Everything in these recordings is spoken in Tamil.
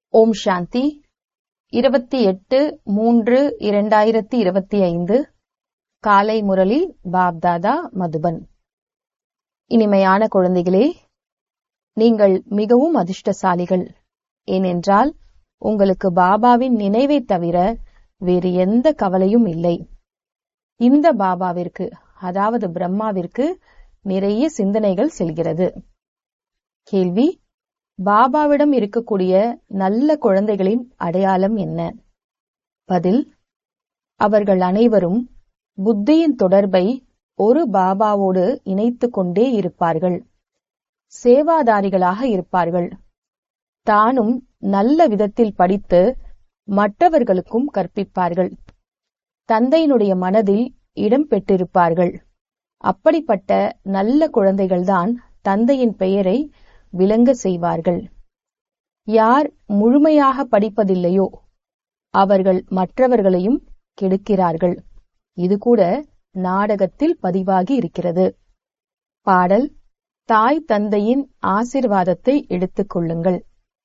ஓம் சாந்தி இருபத்தி எட்டு மூன்று இரண்டாயிரத்தி இருபத்தி ஐந்து காலை முரளி பாப்தாதா மதுபன் இனிமையான குழந்தைகளே நீங்கள் மிகவும் அதிர்ஷ்டசாலிகள் ஏனென்றால் உங்களுக்கு பாபாவின் நினைவைத் தவிர வேறு எந்த கவலையும் இல்லை இந்த பாபாவிற்கு அதாவது பிரம்மாவிற்கு நிறைய சிந்தனைகள் செல்கிறது கேள்வி பாபாவிடம் இருக்கக்கூடிய நல்ல குழந்தைகளின் அடையாளம் என்ன பதில் அவர்கள் அனைவரும் புத்தியின் தொடர்பை ஒரு பாபாவோடு இணைத்துக் கொண்டே இருப்பார்கள் சேவாதாரிகளாக இருப்பார்கள் தானும் நல்ல விதத்தில் படித்து மற்றவர்களுக்கும் கற்பிப்பார்கள் தந்தையினுடைய மனதில் இடம் பெற்றிருப்பார்கள் அப்படிப்பட்ட நல்ல குழந்தைகள்தான் தந்தையின் பெயரை விளங்க செய்வார்கள் யார் முழுமையாக படிப்பதில்லையோ அவர்கள் மற்றவர்களையும் கெடுக்கிறார்கள் இது கூட நாடகத்தில் பதிவாகி இருக்கிறது பாடல் தாய் தந்தையின் ஆசிர்வாதத்தை எடுத்துக் கொள்ளுங்கள்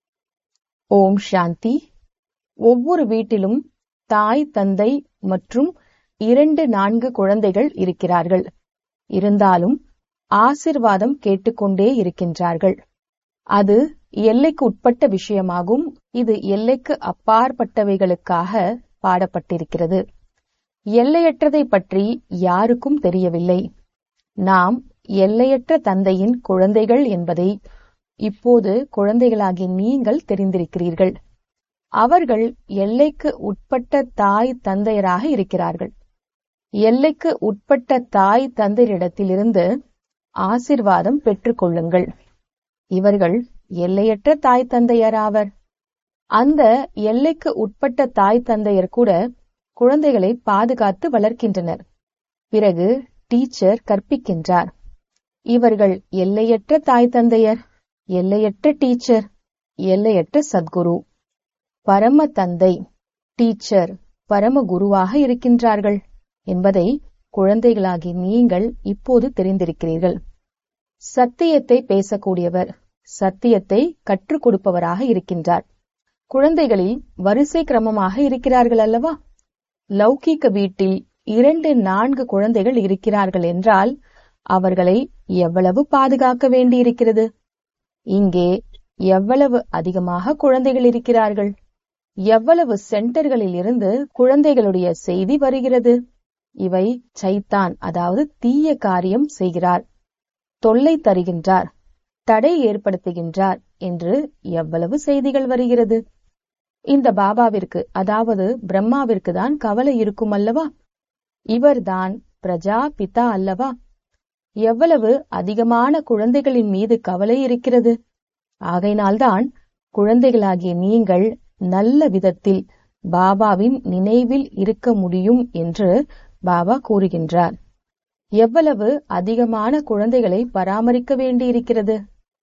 ஓம் சாந்தி ஒவ்வொரு வீட்டிலும் தாய் தந்தை மற்றும் இரண்டு நான்கு குழந்தைகள் இருக்கிறார்கள் இருந்தாலும் ஆசிர்வாதம் கேட்டுக்கொண்டே இருக்கின்றார்கள் அது எல்லைக்கு உட்பட்ட விஷயமாகும் இது எல்லைக்கு அப்பாற்பட்டவைகளுக்காக பாடப்பட்டிருக்கிறது எல்லையற்றதை பற்றி யாருக்கும் தெரியவில்லை நாம் எல்லையற்ற தந்தையின் குழந்தைகள் என்பதை இப்போது குழந்தைகளாகிய நீங்கள் தெரிந்திருக்கிறீர்கள் அவர்கள் எல்லைக்கு உட்பட்ட தாய் தந்தையராக இருக்கிறார்கள் எல்லைக்கு உட்பட்ட தாய் தந்தையரிடத்திலிருந்து ஆசிர்வாதம் பெற்றுக் கொள்ளுங்கள் இவர்கள் எல்லையற்ற தாய் தந்தையராவர் அந்த எல்லைக்கு உட்பட்ட தாய் தந்தையர் கூட குழந்தைகளை பாதுகாத்து வளர்க்கின்றனர் பிறகு டீச்சர் கற்பிக்கின்றார் இவர்கள் எல்லையற்ற தாய் தந்தையர் எல்லையற்ற டீச்சர் எல்லையற்ற சத்குரு பரம தந்தை டீச்சர் பரம குருவாக இருக்கின்றார்கள் என்பதை குழந்தைகளாகி நீங்கள் இப்போது தெரிந்திருக்கிறீர்கள் சத்தியத்தை பேசக்கூடியவர் சத்தியத்தை கற்றுக் கொடுப்பவராக இருக்கின்றார் குழந்தைகளில் வரிசை கிரமமாக இருக்கிறார்கள் அல்லவா லௌகீக வீட்டில் இரண்டு நான்கு குழந்தைகள் இருக்கிறார்கள் என்றால் அவர்களை எவ்வளவு பாதுகாக்க வேண்டியிருக்கிறது இங்கே எவ்வளவு அதிகமாக குழந்தைகள் இருக்கிறார்கள் எவ்வளவு சென்டர்களில் இருந்து குழந்தைகளுடைய செய்தி வருகிறது இவை சைத்தான் அதாவது தீய காரியம் செய்கிறார் தொல்லை தருகின்றார் தடை ஏற்படுத்துகின்றார் என்று எவ்வளவு செய்திகள் வருகிறது இந்த பாபாவிற்கு அதாவது பிரம்மாவிற்கு தான் கவலை இருக்கும் அல்லவா இவர்தான் பிரஜா பிதா அல்லவா எவ்வளவு அதிகமான குழந்தைகளின் மீது கவலை இருக்கிறது ஆகையினால்தான் குழந்தைகளாகிய நீங்கள் நல்ல விதத்தில் பாபாவின் நினைவில் இருக்க முடியும் என்று பாபா கூறுகின்றார் எவ்வளவு அதிகமான குழந்தைகளை பராமரிக்க வேண்டியிருக்கிறது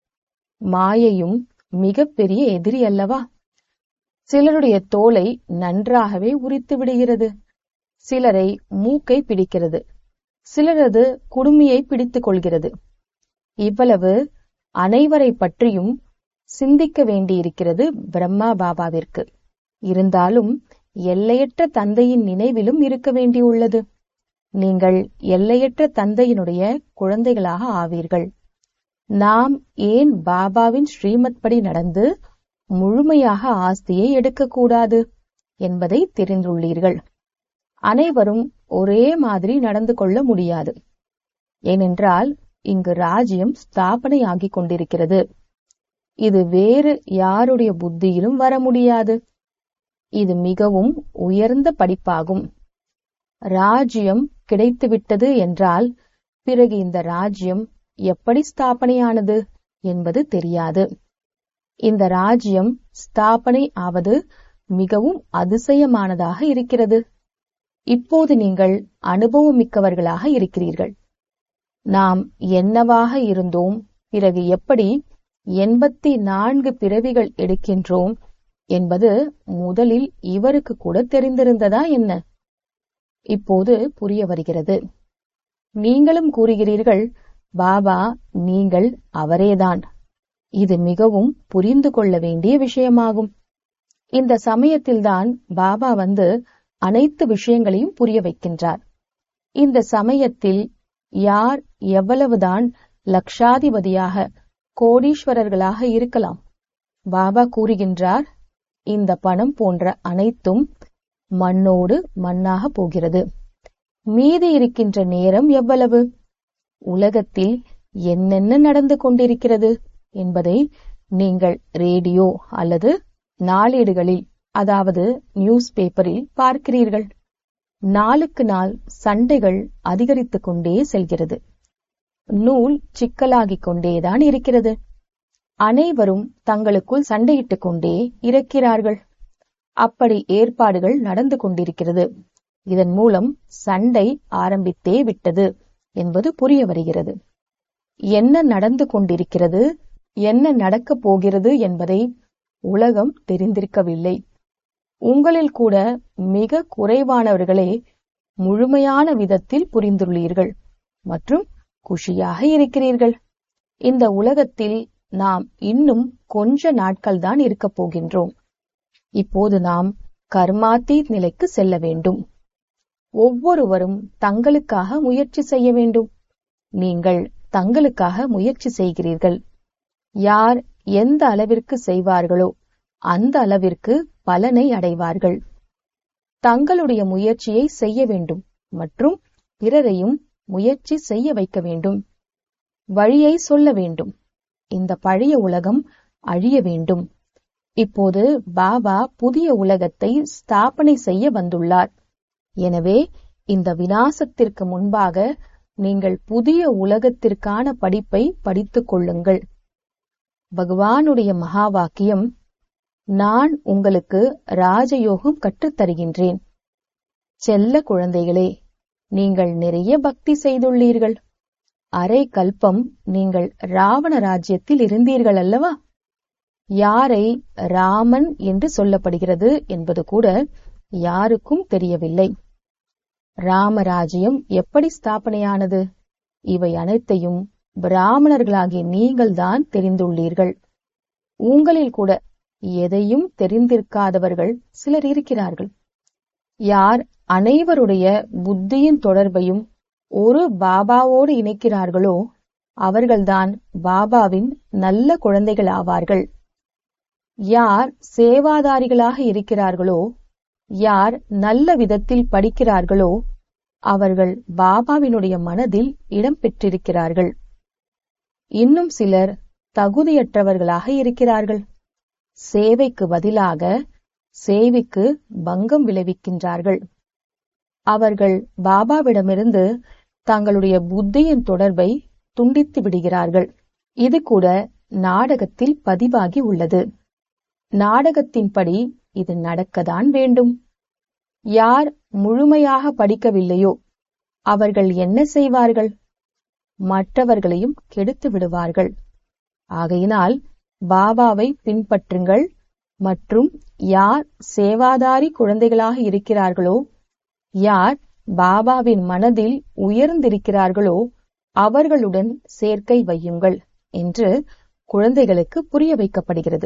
மாயையும் மிகப்பெரிய எதிரி அல்லவா சிலருடைய தோலை நன்றாகவே உரித்து விடுகிறது சிலரை மூக்கை பிடிக்கிறது சிலரது குடுமியை பிடித்துக் கொள்கிறது இவ்வளவு அனைவரை பற்றியும் சிந்திக்க வேண்டியிருக்கிறது பிரம்மா பாபாவிற்கு இருந்தாலும் எல்லையற்ற தந்தையின் நினைவிலும் இருக்க வேண்டியுள்ளது நீங்கள் எல்லையற்ற தந்தையினுடைய குழந்தைகளாக ஆவீர்கள் நாம் ஏன் பாபாவின் ஸ்ரீமத் படி நடந்து முழுமையாக ஆஸ்தியை எடுக்கக்கூடாது என்பதை தெரிந்துள்ளீர்கள் அனைவரும் ஒரே மாதிரி நடந்து கொள்ள முடியாது ஏனென்றால் இங்கு ராஜ்யம் ஸ்தாபனையாகிக் கொண்டிருக்கிறது இது வேறு யாருடைய புத்தியிலும் வர முடியாது இது மிகவும் உயர்ந்த படிப்பாகும் ராஜ்யம் கிடைத்துவிட்டது என்றால் பிறகு இந்த ராஜ்யம் எப்படி ஸ்தாபனையானது என்பது தெரியாது இந்த ராஜ்யம் ஸ்தாபனை ஆவது மிகவும் அதிசயமானதாக இருக்கிறது இப்போது நீங்கள் அனுபவமிக்கவர்களாக இருக்கிறீர்கள் நாம் என்னவாக இருந்தோம் பிறகு எப்படி எண்பத்தி நான்கு பிறவிகள் எடுக்கின்றோம் என்பது முதலில் இவருக்கு கூட தெரிந்திருந்ததா என்ன இப்போது புரிய வருகிறது நீங்களும் கூறுகிறீர்கள் பாபா நீங்கள் அவரேதான் இது மிகவும் புரிந்து கொள்ள வேண்டிய விஷயமாகும் இந்த சமயத்தில்தான் பாபா வந்து அனைத்து விஷயங்களையும் புரிய வைக்கின்றார் இந்த சமயத்தில் யார் எவ்வளவுதான் லட்சாதிபதியாக கோடீஸ்வரர்களாக இருக்கலாம் பாபா கூறுகின்றார் இந்த பணம் போன்ற அனைத்தும் மண்ணோடு மண்ணாக போகிறது மீதி இருக்கின்ற நேரம் எவ்வளவு உலகத்தில் என்னென்ன நடந்து கொண்டிருக்கிறது என்பதை நீங்கள் ரேடியோ அல்லது நாளேடுகளில் அதாவது நியூஸ் பேப்பரில் பார்க்கிறீர்கள் நாளுக்கு நாள் சண்டைகள் அதிகரித்துக் கொண்டே செல்கிறது நூல் சிக்கலாகிக் கொண்டேதான் இருக்கிறது அனைவரும் தங்களுக்குள் சண்டையிட்டுக் கொண்டே இருக்கிறார்கள் அப்படி ஏற்பாடுகள் நடந்து கொண்டிருக்கிறது இதன் மூலம் சண்டை ஆரம்பித்தே விட்டது என்பது புரிய வருகிறது என்ன நடந்து கொண்டிருக்கிறது என்ன நடக்கப் போகிறது என்பதை உலகம் தெரிந்திருக்கவில்லை உங்களில் கூட மிக குறைவானவர்களே முழுமையான விதத்தில் புரிந்துள்ளீர்கள் மற்றும் குஷியாக இருக்கிறீர்கள் இந்த உலகத்தில் நாம் இன்னும் கொஞ்ச நாட்கள் தான் இருக்கப் போகின்றோம் இப்போது நாம் கர்மாத்தீத் நிலைக்கு செல்ல வேண்டும் ஒவ்வொருவரும் தங்களுக்காக முயற்சி செய்ய வேண்டும் நீங்கள் தங்களுக்காக முயற்சி செய்கிறீர்கள் யார் எந்த அளவிற்கு செய்வார்களோ அந்த அளவிற்கு பலனை அடைவார்கள் தங்களுடைய முயற்சியை செய்ய வேண்டும் மற்றும் பிறரையும் முயற்சி செய்ய வைக்க வேண்டும் வழியை சொல்ல வேண்டும் இந்த பழைய உலகம் அழிய வேண்டும் இப்போது பாபா புதிய உலகத்தை ஸ்தாபனை செய்ய வந்துள்ளார் எனவே இந்த வினாசத்திற்கு முன்பாக நீங்கள் புதிய உலகத்திற்கான படிப்பை படித்துக் கொள்ளுங்கள் பகவானுடைய மகா வாக்கியம் நான் உங்களுக்கு ராஜயோகம் கற்றுத் தருகின்றேன் செல்ல குழந்தைகளே நீங்கள் நிறைய பக்தி செய்துள்ளீர்கள் அரை கல்பம் நீங்கள் ராவண ராஜ்யத்தில் இருந்தீர்கள் அல்லவா யாரை ராமன் என்று சொல்லப்படுகிறது என்பது கூட யாருக்கும் தெரியவில்லை ராமராஜ்யம் எப்படி ஸ்தாபனையானது இவை அனைத்தையும் பிராமணர்களாகிய நீங்கள்தான் தெரிந்துள்ளீர்கள் உங்களில் கூட எதையும் தெரிந்திருக்காதவர்கள் சிலர் இருக்கிறார்கள் யார் அனைவருடைய புத்தியின் தொடர்பையும் ஒரு பாபாவோடு இணைக்கிறார்களோ அவர்கள்தான் பாபாவின் நல்ல குழந்தைகள் ஆவார்கள் யார் சேவாதாரிகளாக இருக்கிறார்களோ யார் நல்ல விதத்தில் படிக்கிறார்களோ அவர்கள் பாபாவினுடைய மனதில் இடம் பெற்றிருக்கிறார்கள் இன்னும் சிலர் தகுதியற்றவர்களாக இருக்கிறார்கள் சேவைக்கு பதிலாக சேவைக்கு பங்கம் விளைவிக்கின்றார்கள் அவர்கள் பாபாவிடமிருந்து தங்களுடைய புத்தியின் தொடர்பை துண்டித்து விடுகிறார்கள் இது கூட நாடகத்தில் பதிவாகி உள்ளது நாடகத்தின்படி இது நடக்கத்தான் வேண்டும் யார் முழுமையாக படிக்கவில்லையோ அவர்கள் என்ன செய்வார்கள் மற்றவர்களையும் கெடுத்து விடுவார்கள் ஆகையினால் பாபாவை பின்பற்றுங்கள் மற்றும் யார் சேவாதாரி குழந்தைகளாக இருக்கிறார்களோ யார் பாபாவின் மனதில் உயர்ந்திருக்கிறார்களோ அவர்களுடன் சேர்க்கை வையுங்கள் என்று குழந்தைகளுக்கு புரிய வைக்கப்படுகிறது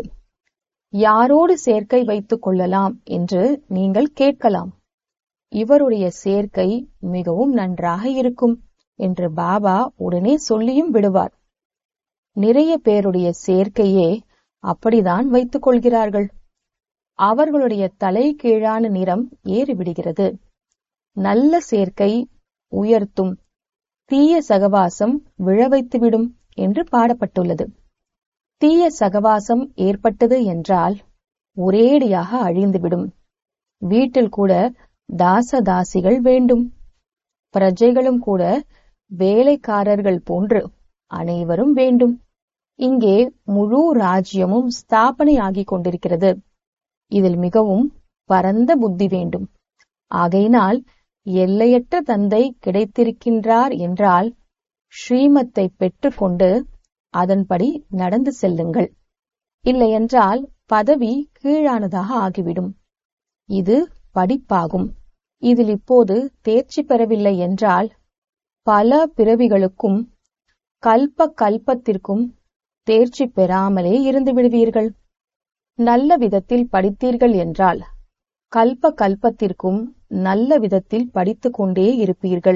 யாரோடு சேர்க்கை வைத்துக் கொள்ளலாம் என்று நீங்கள் கேட்கலாம் இவருடைய சேர்க்கை மிகவும் நன்றாக இருக்கும் என்று பாபா உடனே சொல்லியும் விடுவார் நிறைய பேருடைய சேர்க்கையே அப்படிதான் வைத்துக் கொள்கிறார்கள் அவர்களுடைய தலை கீழான நிறம் ஏறிவிடுகிறது நல்ல சேர்க்கை உயர்த்தும் தீய சகவாசம் விழ வைத்துவிடும் என்று பாடப்பட்டுள்ளது தீய சகவாசம் ஏற்பட்டது என்றால் ஒரேடியாக அழிந்துவிடும் வீட்டில் கூட தாசதாசிகள் வேண்டும் பிரஜைகளும் கூட வேலைக்காரர்கள் போன்று அனைவரும் வேண்டும் இங்கே முழு ராஜ்யமும் ஸ்தாபனை ஆகிக் கொண்டிருக்கிறது இதில் மிகவும் பரந்த புத்தி வேண்டும் ஆகையினால் எல்லையற்ற தந்தை கிடைத்திருக்கின்றார் என்றால் ஸ்ரீமத்தை பெற்றுக்கொண்டு அதன்படி நடந்து செல்லுங்கள் இல்லையென்றால் பதவி கீழானதாக ஆகிவிடும் இது படிப்பாகும் இதில் இப்போது தேர்ச்சி பெறவில்லை என்றால் பல பிறவிகளுக்கும் கல்ப கல்பத்திற்கும் தேர்ச்சி பெறாமலே இருந்து விடுவீர்கள் நல்ல விதத்தில் படித்தீர்கள் என்றால் கல்ப கல்பத்திற்கும் நல்ல விதத்தில் படித்துக் கொண்டே இருப்பீர்கள்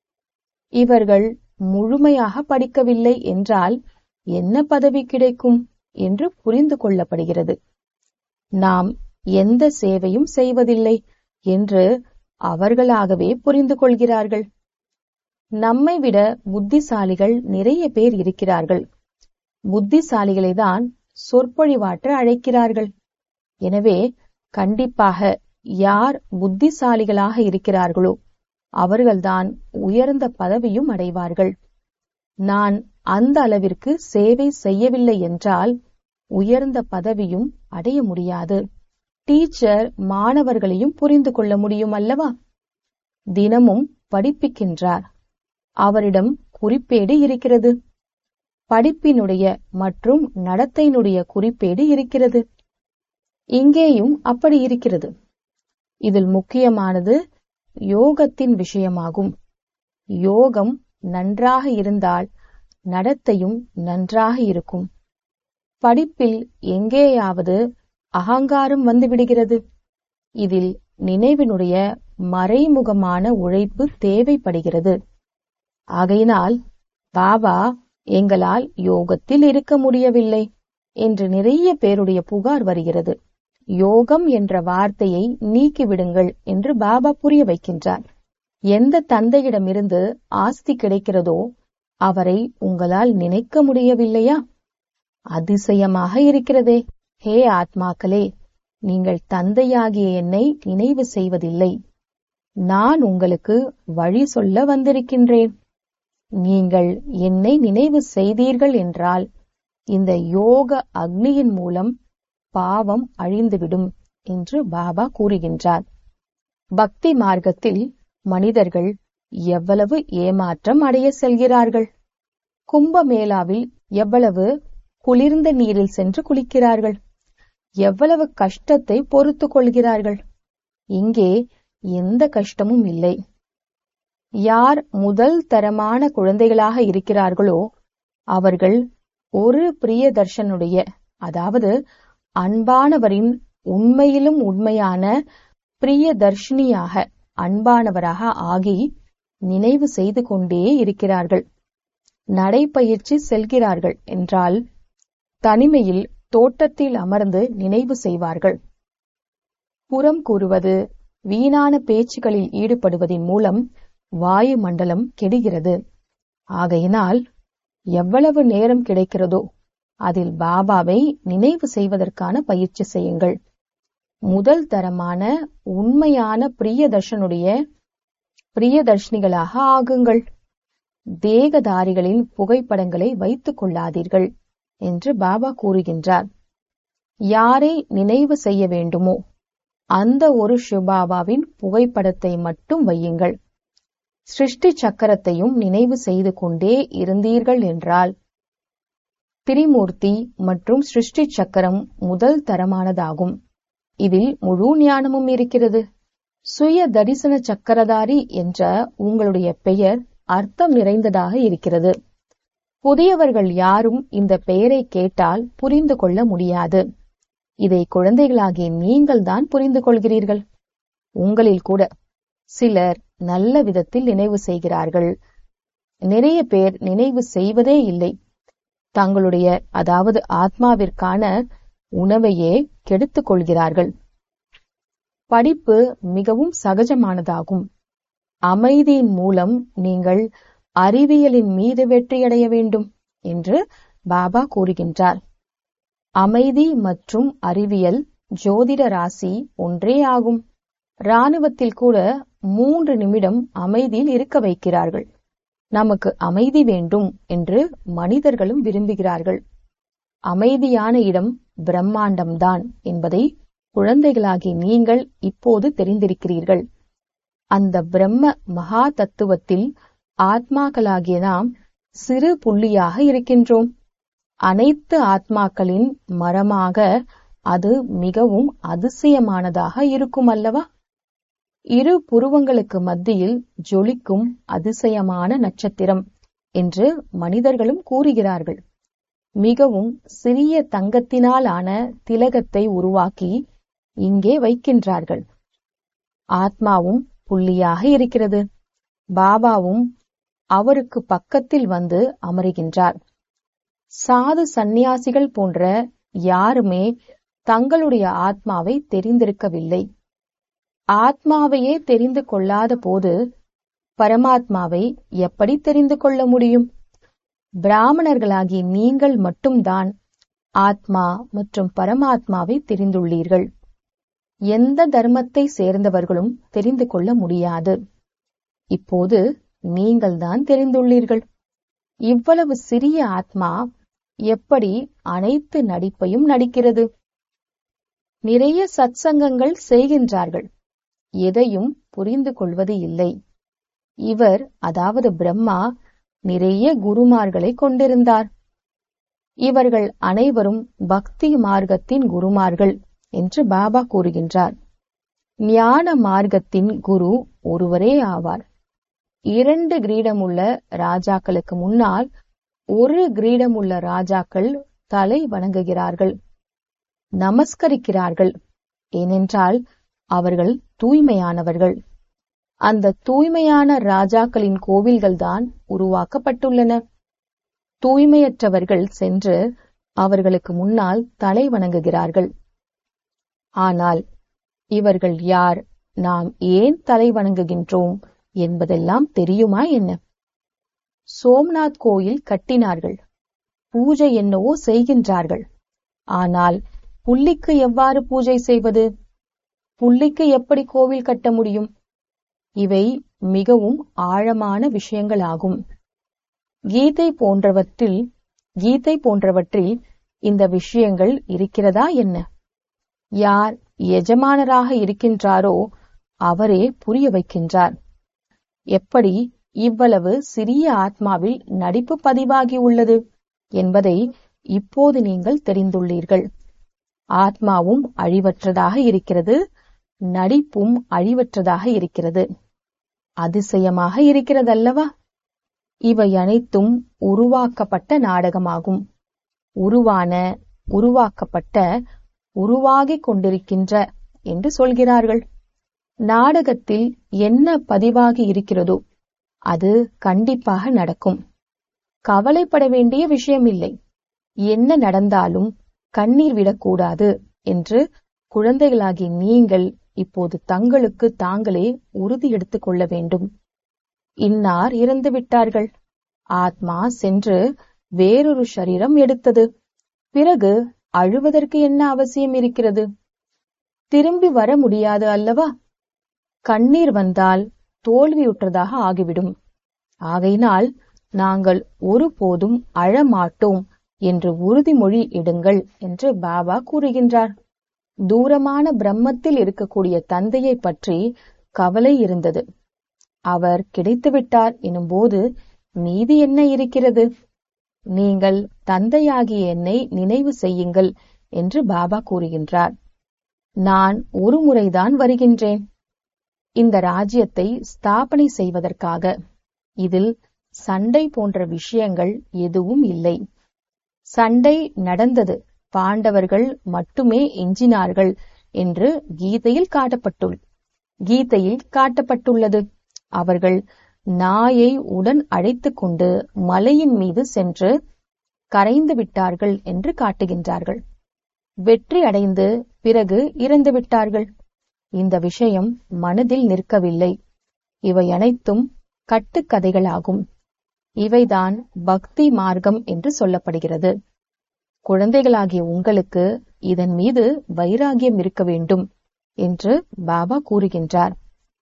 இவர்கள் முழுமையாக படிக்கவில்லை என்றால் என்ன பதவி கிடைக்கும் என்று புரிந்து கொள்ளப்படுகிறது நாம் எந்த சேவையும் செய்வதில்லை என்று அவர்களாகவே புரிந்து கொள்கிறார்கள் நம்மை விட புத்திசாலிகள் நிறைய பேர் இருக்கிறார்கள் புத்திசாலிகளை தான் சொற்பொழிவாற்ற அழைக்கிறார்கள் எனவே கண்டிப்பாக யார் புத்திசாலிகளாக இருக்கிறார்களோ அவர்கள்தான் உயர்ந்த பதவியும் அடைவார்கள் நான் அந்த அளவிற்கு சேவை செய்யவில்லை என்றால் உயர்ந்த பதவியும் அடைய முடியாது டீச்சர் மாணவர்களையும் புரிந்து கொள்ள முடியும் அல்லவா தினமும் படிப்பிக்கின்றார் அவரிடம் குறிப்பேடு இருக்கிறது படிப்பினுடைய மற்றும் நடத்தையினுடைய குறிப்பேடு இருக்கிறது இங்கேயும் அப்படி இருக்கிறது இதில் முக்கியமானது யோகத்தின் விஷயமாகும் யோகம் நன்றாக இருந்தால் நடத்தையும் நன்றாக இருக்கும் படிப்பில் எங்கேயாவது அகங்காரம் வந்துவிடுகிறது இதில் நினைவினுடைய மறைமுகமான உழைப்பு தேவைப்படுகிறது ஆகையினால் பாபா எங்களால் யோகத்தில் இருக்க முடியவில்லை என்று நிறைய பேருடைய புகார் வருகிறது யோகம் என்ற வார்த்தையை நீக்கிவிடுங்கள் என்று பாபா புரிய வைக்கின்றார் எந்த தந்தையிடமிருந்து ஆஸ்தி கிடைக்கிறதோ அவரை உங்களால் நினைக்க முடியவில்லையா அதிசயமாக இருக்கிறதே ஹே ஆத்மாக்களே நீங்கள் தந்தையாகிய என்னை நினைவு செய்வதில்லை நான் உங்களுக்கு வழி சொல்ல வந்திருக்கின்றேன் நீங்கள் என்னை நினைவு செய்தீர்கள் என்றால் இந்த யோக அக்னியின் மூலம் பாவம் அழிந்துவிடும் என்று பாபா கூறுகின்றார் பக்தி மார்க்கத்தில் மனிதர்கள் எவ்வளவு ஏமாற்றம் அடைய செல்கிறார்கள் கும்பமேளாவில் எவ்வளவு குளிர்ந்த நீரில் சென்று குளிக்கிறார்கள் எவ்வளவு கஷ்டத்தை பொறுத்து கொள்கிறார்கள் இங்கே எந்த கஷ்டமும் இல்லை யார் முதல் தரமான குழந்தைகளாக இருக்கிறார்களோ அவர்கள் ஒரு பிரியதர்ஷனுடைய அதாவது அன்பானவரின் உண்மையிலும் உண்மையான பிரியதர்ஷினியாக அன்பானவராக ஆகி நினைவு செய்து கொண்டே இருக்கிறார்கள் நடைப்பயிற்சி செல்கிறார்கள் என்றால் தனிமையில் தோட்டத்தில் அமர்ந்து நினைவு செய்வார்கள் புறம் கூறுவது வீணான பேச்சுகளில் ஈடுபடுவதின் மூலம் வாயு மண்டலம் கெடுகிறது ஆகையினால் எவ்வளவு நேரம் கிடைக்கிறதோ அதில் பாபாவை நினைவு செய்வதற்கான பயிற்சி செய்யுங்கள் முதல் தரமான உண்மையான பிரியதர்ஷனுடைய பிரியதர்ஷினிகளாக ஆகுங்கள் தேகதாரிகளின் புகைப்படங்களை வைத்துக் கொள்ளாதீர்கள் என்று பாபா கூறுகின்றார் யாரை நினைவு செய்ய வேண்டுமோ அந்த ஒரு ஷிபாபாவின் புகைப்படத்தை மட்டும் வையுங்கள் சிருஷ்டி சக்கரத்தையும் நினைவு செய்து கொண்டே இருந்தீர்கள் என்றால் திரிமூர்த்தி மற்றும் சிருஷ்டி சக்கரம் முதல் தரமானதாகும் இதில் முழு ஞானமும் இருக்கிறது சுய தரிசன சக்கரதாரி என்ற உங்களுடைய பெயர் அர்த்தம் நிறைந்ததாக இருக்கிறது புதியவர்கள் யாரும் இந்த பெயரை கேட்டால் புரிந்து கொள்ள முடியாது இதை குழந்தைகளாகிய நீங்கள் தான் புரிந்து கொள்கிறீர்கள் உங்களில் கூட சிலர் நல்ல விதத்தில் நினைவு செய்கிறார்கள் நிறைய பேர் நினைவு செய்வதே இல்லை தங்களுடைய அதாவது ஆத்மாவிற்கான உணவையே கெடுத்துக் கொள்கிறார்கள் படிப்பு மிகவும் சகஜமானதாகும் அமைதியின் மூலம் நீங்கள் அறிவியலின் மீது வெற்றியடைய வேண்டும் என்று பாபா கூறுகின்றார் அமைதி மற்றும் அறிவியல் ஜோதிட ராசி ஒன்றே ஆகும் ராணுவத்தில் கூட மூன்று நிமிடம் அமைதியில் இருக்க வைக்கிறார்கள் நமக்கு அமைதி வேண்டும் என்று மனிதர்களும் விரும்புகிறார்கள் அமைதியான இடம் பிரம்மாண்டம்தான் என்பதை குழந்தைகளாகி நீங்கள் இப்போது தெரிந்திருக்கிறீர்கள் அந்த பிரம்ம மகா தத்துவத்தில் ஆத்மாக்களாகிய நாம் சிறு புள்ளியாக இருக்கின்றோம் அனைத்து ஆத்மாக்களின் மரமாக அது மிகவும் அதிசயமானதாக இருக்கும் அல்லவா இரு புருவங்களுக்கு மத்தியில் ஜொலிக்கும் அதிசயமான நட்சத்திரம் என்று மனிதர்களும் கூறுகிறார்கள் மிகவும் சிறிய தங்கத்தினால் ஆன திலகத்தை உருவாக்கி இங்கே வைக்கின்றார்கள் ஆத்மாவும் புள்ளியாக இருக்கிறது பாபாவும் அவருக்கு பக்கத்தில் வந்து அமருகின்றார் சாது சந்நியாசிகள் போன்ற யாருமே தங்களுடைய ஆத்மாவை தெரிந்திருக்கவில்லை ஆத்மாவையே தெரிந்து கொள்ளாத போது பரமாத்மாவை எப்படி தெரிந்து கொள்ள முடியும் பிராமணர்களாகி நீங்கள் மட்டும்தான் ஆத்மா மற்றும் பரமாத்மாவை தெரிந்துள்ளீர்கள் எந்த தர்மத்தை சேர்ந்தவர்களும் தெரிந்து கொள்ள முடியாது இப்போது நீங்கள்தான் தெரிந்துள்ளீர்கள் இவ்வளவு சிறிய ஆத்மா எப்படி அனைத்து நடிப்பையும் நடிக்கிறது நிறைய சத்சங்கங்கள் செய்கின்றார்கள் எதையும் புரிந்து கொள்வது இல்லை இவர் அதாவது பிரம்மா நிறைய குருமார்களை கொண்டிருந்தார் இவர்கள் அனைவரும் பக்தி மார்க்கத்தின் குருமார்கள் என்று பாபா கூறுகின்றார் ஞான மார்க்கத்தின் குரு ஒருவரே ஆவார் இரண்டு கிரீடமுள்ள ராஜாக்களுக்கு முன்னால் ஒரு கிரீடமுள்ள ராஜாக்கள் தலை வணங்குகிறார்கள் நமஸ்கரிக்கிறார்கள் ஏனென்றால் அவர்கள் தூய்மையானவர்கள் அந்த தூய்மையான ராஜாக்களின் கோவில்கள்தான் உருவாக்கப்பட்டுள்ளன தூய்மையற்றவர்கள் சென்று அவர்களுக்கு முன்னால் தலை வணங்குகிறார்கள் ஆனால் இவர்கள் யார் நாம் ஏன் தலை வணங்குகின்றோம் என்பதெல்லாம் தெரியுமா என்ன சோம்நாத் கோயில் கட்டினார்கள் பூஜை என்னவோ செய்கின்றார்கள் ஆனால் புள்ளிக்கு எவ்வாறு பூஜை செய்வது புள்ளிக்கு எப்படி கோவில் கட்ட முடியும் இவை மிகவும் ஆழமான விஷயங்களாகும் கீதை போன்றவற்றில் கீதை போன்றவற்றில் இந்த விஷயங்கள் இருக்கிறதா என்ன யார் எஜமானராக இருக்கின்றாரோ அவரே புரிய வைக்கின்றார் எப்படி இவ்வளவு சிறிய ஆத்மாவில் நடிப்பு பதிவாகி உள்ளது என்பதை இப்போது நீங்கள் தெரிந்துள்ளீர்கள் ஆத்மாவும் அழிவற்றதாக இருக்கிறது நடிப்பும் அழிவற்றதாக இருக்கிறது அதிசயமாக இருக்கிறதல்லவா இவை அனைத்தும் உருவாக்கப்பட்ட நாடகமாகும் உருவான உருவாக்கப்பட்ட உருவாகிக் கொண்டிருக்கின்ற என்று சொல்கிறார்கள் நாடகத்தில் என்ன பதிவாகி இருக்கிறதோ அது கண்டிப்பாக நடக்கும் கவலைப்பட வேண்டிய விஷயமில்லை என்ன நடந்தாலும் கண்ணீர் விடக்கூடாது என்று குழந்தைகளாகி நீங்கள் இப்போது தங்களுக்கு தாங்களே உறுதி எடுத்துக் கொள்ள வேண்டும் இன்னார் இறந்து விட்டார்கள் ஆத்மா சென்று வேறொரு சரீரம் எடுத்தது பிறகு அழுவதற்கு என்ன அவசியம் இருக்கிறது திரும்பி வர முடியாது அல்லவா கண்ணீர் வந்தால் தோல்வியுற்றதாக ஆகிவிடும் ஆகையினால் நாங்கள் ஒருபோதும் அழமாட்டோம் என்று உறுதிமொழி இடுங்கள் என்று பாபா கூறுகின்றார் தூரமான பிரம்மத்தில் இருக்கக்கூடிய தந்தையை பற்றி கவலை இருந்தது அவர் கிடைத்துவிட்டார் எனும்போது மீதி என்ன இருக்கிறது நீங்கள் தந்தையாகிய என்னை நினைவு செய்யுங்கள் என்று பாபா கூறுகின்றார் நான் ஒரு முறைதான் வருகின்றேன் இந்த ராஜ்யத்தை ஸ்தாபனை செய்வதற்காக இதில் சண்டை போன்ற விஷயங்கள் எதுவும் இல்லை சண்டை நடந்தது பாண்டவர்கள் மட்டுமே எஞ்சினார்கள் என்று கீதையில் காட்டப்பட்டுள் கீதையில் காட்டப்பட்டுள்ளது அவர்கள் நாயை உடன் அழைத்துக் கொண்டு மலையின் மீது சென்று கரைந்து விட்டார்கள் என்று காட்டுகின்றார்கள் வெற்றி அடைந்து பிறகு இறந்து விட்டார்கள் இந்த விஷயம் மனதில் நிற்கவில்லை இவை அனைத்தும் கட்டுக்கதைகளாகும் இவைதான் பக்தி மார்க்கம் என்று சொல்லப்படுகிறது குழந்தைகளாகிய உங்களுக்கு இதன் மீது வைராகியம் இருக்க வேண்டும் என்று பாபா கூறுகின்றார்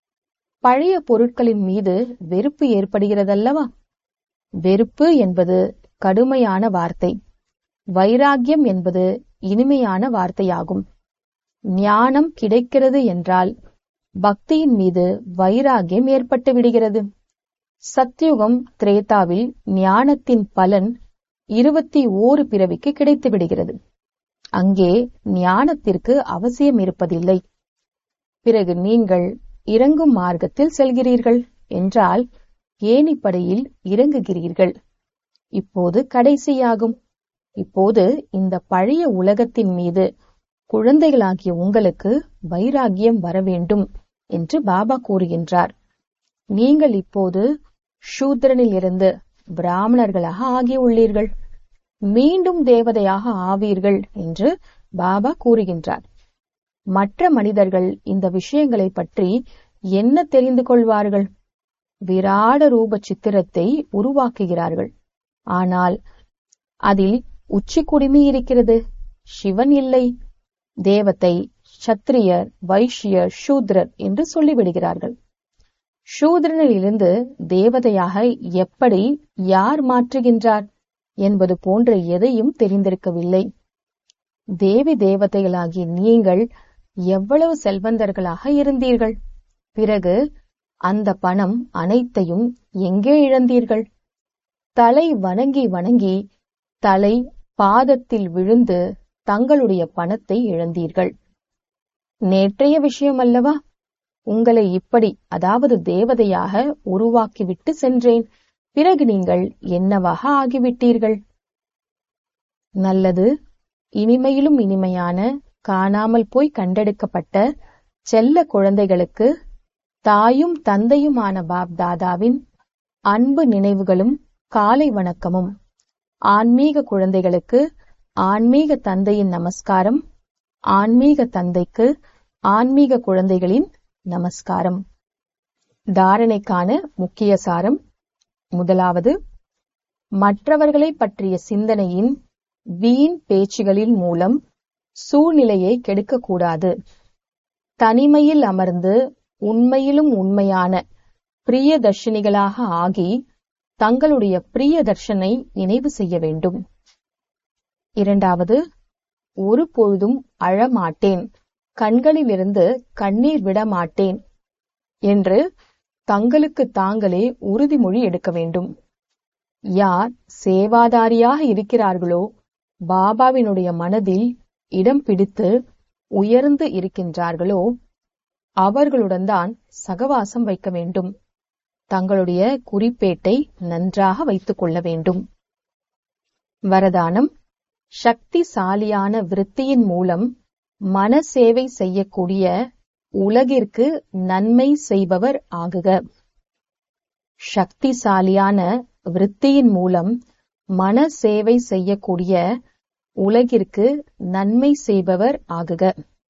பழைய பொருட்களின் மீது வெறுப்பு ஏற்படுகிறதல்லவா வெறுப்பு என்பது கடுமையான வார்த்தை வைராகியம் என்பது இனிமையான வார்த்தையாகும் ஞானம் கிடைக்கிறது என்றால் பக்தியின் மீது வைராகியம் ஏற்பட்டு விடுகிறது சத்யுகம் திரேதாவில் ஞானத்தின் பலன் இருபத்தி ஓரு பிறவிக்கு கிடைத்து விடுகிறது அங்கே ஞானத்திற்கு அவசியம் இருப்பதில்லை பிறகு நீங்கள் இறங்கும் மார்க்கத்தில் செல்கிறீர்கள் என்றால் ஏணிப்படையில் இறங்குகிறீர்கள் இப்போது கடைசியாகும் இப்போது இந்த பழைய உலகத்தின் மீது குழந்தைகளாகிய உங்களுக்கு வைராகியம் வர வேண்டும் என்று பாபா கூறுகின்றார் நீங்கள் இப்போது சூத்திரனில் இருந்து பிராமணர்களாக ஆகியுள்ளீர்கள் மீண்டும் தேவதையாக ஆவீர்கள் என்று பாபா கூறுகின்றார் மற்ற மனிதர்கள் இந்த விஷயங்களை பற்றி என்ன தெரிந்து கொள்வார்கள் விராட ரூப சித்திரத்தை உருவாக்குகிறார்கள் ஆனால் அதில் உச்சி குடுமி இருக்கிறது சிவன் இல்லை தேவத்தை சத்திரியர் வைஷ்யர் சூத்ரர் என்று சொல்லிவிடுகிறார்கள் சூத்ரனில் இருந்து தேவதையாக எப்படி யார் மாற்றுகின்றார் என்பது போன்ற எதையும் தெரிந்திருக்கவில்லை தேவி தேவதைகளாகிய நீங்கள் எவ்வளவு செல்வந்தர்களாக இருந்தீர்கள் பிறகு அந்த பணம் அனைத்தையும் எங்கே இழந்தீர்கள் தலை வணங்கி வணங்கி தலை பாதத்தில் விழுந்து தங்களுடைய பணத்தை இழந்தீர்கள் நேற்றைய விஷயம் அல்லவா உங்களை இப்படி அதாவது தேவதையாக உருவாக்கிவிட்டு சென்றேன் பிறகு நீங்கள் என்னவாக ஆகிவிட்டீர்கள் நல்லது இனிமையிலும் இனிமையான காணாமல் போய் கண்டெடுக்கப்பட்ட செல்ல குழந்தைகளுக்கு தாயும் தந்தையுமான பாப் தாதாவின் அன்பு நினைவுகளும் காலை வணக்கமும் ஆன்மீக குழந்தைகளுக்கு ஆன்மீக தந்தையின் நமஸ்காரம் ஆன்மீக தந்தைக்கு ஆன்மீக குழந்தைகளின் நமஸ்காரம் தாரணைக்கான முக்கிய சாரம் முதலாவது மற்றவர்களை பற்றிய சிந்தனையின் வீண் பேச்சுகளின் மூலம் சூழ்நிலையை கெடுக்கக்கூடாது தனிமையில் அமர்ந்து உண்மையிலும் உண்மையான பிரியதர்ஷினிகளாக ஆகி தங்களுடைய பிரியதர்ஷனை நினைவு செய்ய வேண்டும் இரண்டாவது ஒரு பொழுதும் அழமாட்டேன் கண்களிலிருந்து கண்ணீர் விட மாட்டேன் என்று தங்களுக்கு தாங்களே உறுதிமொழி எடுக்க வேண்டும் யார் சேவாதாரியாக இருக்கிறார்களோ பாபாவினுடைய மனதில் இடம் பிடித்து உயர்ந்து இருக்கின்றார்களோ அவர்களுடன் தான் சகவாசம் வைக்க வேண்டும் தங்களுடைய குறிப்பேட்டை நன்றாக வைத்துக் கொள்ள வேண்டும் வரதானம் சக்திசாலியான விருத்தியின் மூலம் மன சேவை செய்யக்கூடிய உலகிற்கு நன்மை செய்பவர் ஆகுக சக்திசாலியான விருத்தியின் மூலம் மன சேவை செய்யக்கூடிய உலகிற்கு நன்மை செய்பவர் ஆகுக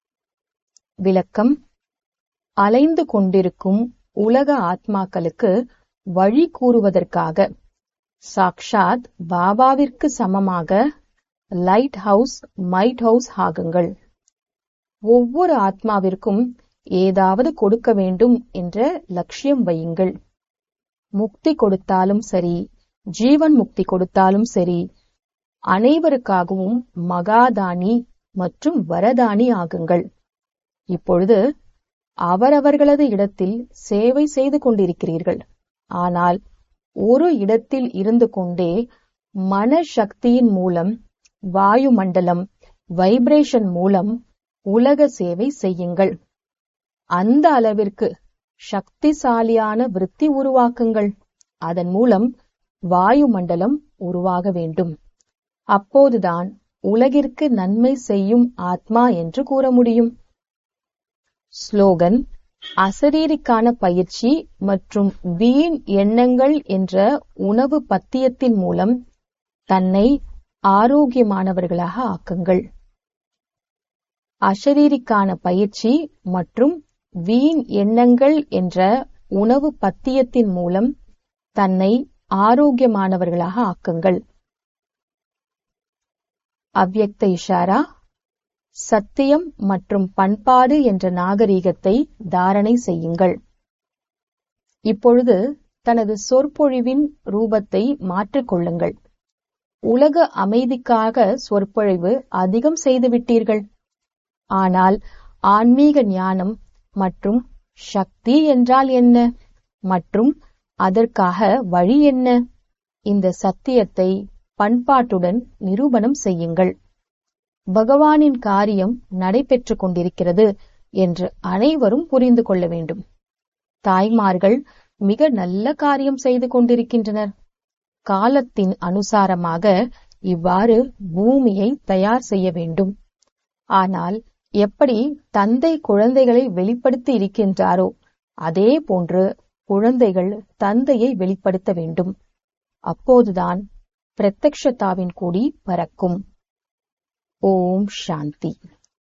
விளக்கம் அலைந்து கொண்டிருக்கும் உலக ஆத்மாக்களுக்கு வழி கூறுவதற்காக சாக்ஷாத் பாபாவிற்கு சமமாக லைட் ஹவுஸ் மைட் ஹவுஸ் ஆகுங்கள் ஒவ்வொரு ஆத்மாவிற்கும் ஏதாவது கொடுக்க வேண்டும் என்ற லட்சியம் வையுங்கள் முக்தி கொடுத்தாலும் சரி ஜீவன் முக்தி கொடுத்தாலும் சரி அனைவருக்காகவும் மகாதானி மற்றும் வரதானி ஆகுங்கள் இப்பொழுது அவரவர்களது இடத்தில் சேவை செய்து கொண்டிருக்கிறீர்கள் ஆனால் ஒரு இடத்தில் இருந்து கொண்டே மன சக்தியின் மூலம் வாயு மண்டலம் வைப்ரேஷன் மூலம் உலக சேவை செய்யுங்கள் அந்த அளவிற்கு சக்திசாலியான விருத்தி உருவாக்குங்கள் அதன் மூலம் வாயு மண்டலம் உருவாக வேண்டும் அப்போதுதான் உலகிற்கு நன்மை செய்யும் ஆத்மா என்று கூற முடியும் ஸ்லோகன் அசரீரிக்கான பயிற்சி மற்றும் வீண் எண்ணங்கள் என்ற உணவு பத்தியத்தின் மூலம் தன்னை ஆரோக்கியமானவர்களாக ஆக்குங்கள் அசரீரிக்கான பயிற்சி மற்றும் வீண் எண்ணங்கள் என்ற உணவு பத்தியத்தின் மூலம் தன்னை ஆரோக்கியமானவர்களாக ஆக்குங்கள் அவ்யக்த இஷாரா சத்தியம் மற்றும் பண்பாடு என்ற நாகரீகத்தை தாரணை செய்யுங்கள் இப்பொழுது தனது சொற்பொழிவின் ரூபத்தை மாற்றிக்கொள்ளுங்கள் உலக அமைதிக்காக சொற்பொழிவு அதிகம் செய்துவிட்டீர்கள் ஆனால் ஆன்மீக ஞானம் மற்றும் சக்தி என்றால் என்ன மற்றும் அதற்காக வழி என்ன இந்த சத்தியத்தை பண்பாட்டுடன் நிரூபணம் செய்யுங்கள் பகவானின் காரியம் நடைபெற்றுக் கொண்டிருக்கிறது என்று அனைவரும் புரிந்து கொள்ள வேண்டும் தாய்மார்கள் மிக நல்ல காரியம் செய்து கொண்டிருக்கின்றனர் காலத்தின் அனுசாரமாக இவ்வாறு பூமியை தயார் செய்ய வேண்டும் ஆனால் எப்படி தந்தை குழந்தைகளை வெளிப்படுத்தி இருக்கின்றாரோ அதே போன்று குழந்தைகள் தந்தையை வெளிப்படுத்த வேண்டும் அப்போதுதான் பிரத்யக்ஷதாவின் கொடி பறக்கும் ஓம் சாந்தி